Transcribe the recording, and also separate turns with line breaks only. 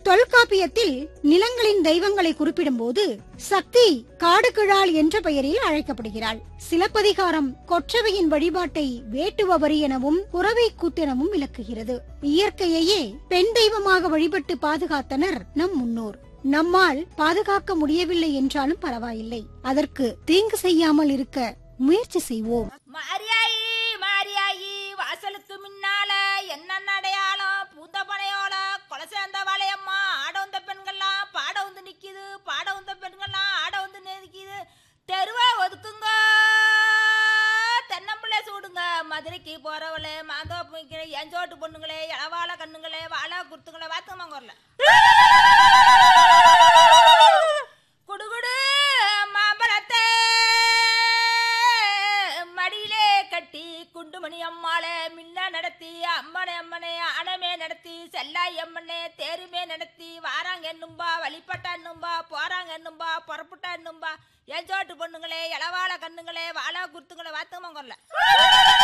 தொல்காப்பியத்தில் நிலங்களின் தெய்வங்களை குறிப்பிடும்போது சக்தி காடுகிழாள் என்ற பெயரில் அழைக்கப்படுகிறாள் சிலப்பதிகாரம் கொற்றவையின் வழிபாட்டை வேட்டுவவரி எனவும் குறவை கூத்தெனவும் விளக்குகிறது இயற்கையையே பெண் தெய்வமாக வழிபட்டு பாதுகாத்தனர் நம் முன்னோர் நம்மால் பாதுகாக்க முடியவில்லை என்றாலும் பரவாயில்லை அதற்கு தீங்கு செய்யாமல் இருக்க முயற்சி செய்வோம்
மாரியாயி மாரியாயி வாசலுக்கு முன்னால என்ன அடையாளம் பூத்த பனையோல கொலை சேர்ந்த வாழையம்மா ஆட வந்த பெண்கள்லாம் பாட வந்து நிக்குது பாட வந்த பெண்கள்லாம் ஆட வந்து நிக்குது தெருவா ஒதுக்குங்க தென்னம்பிள்ளை சூடுங்க மதுரைக்கு போறவளே மாந்தோப்பு வைக்கிற எஞ்சோட்டு பொண்ணுங்களே இளவாழ கண்ணுங்களே வாழை குத்துங்களே வாத்துமாங்க வரல குடுகுடு மாம்பழத்தை மடியிலே கட்டி குண்டுமணி அம்மாளே மின்ன நடத்தி அம்மனை அம்மனே அணமே நடத்தி செல்லாய் அம்மனே தேருமே நடத்தி வாராங்க என்னும்பா வழிபட்ட என்னும்பா போறாங்க என்னும்பா புறப்பட்ட என்னும்பா எஞ்சோட்டு பொண்ணுங்களே இளவாழ கண்ணுங்களே வாழா குத்துங்களே வாத்துமாங்க வரல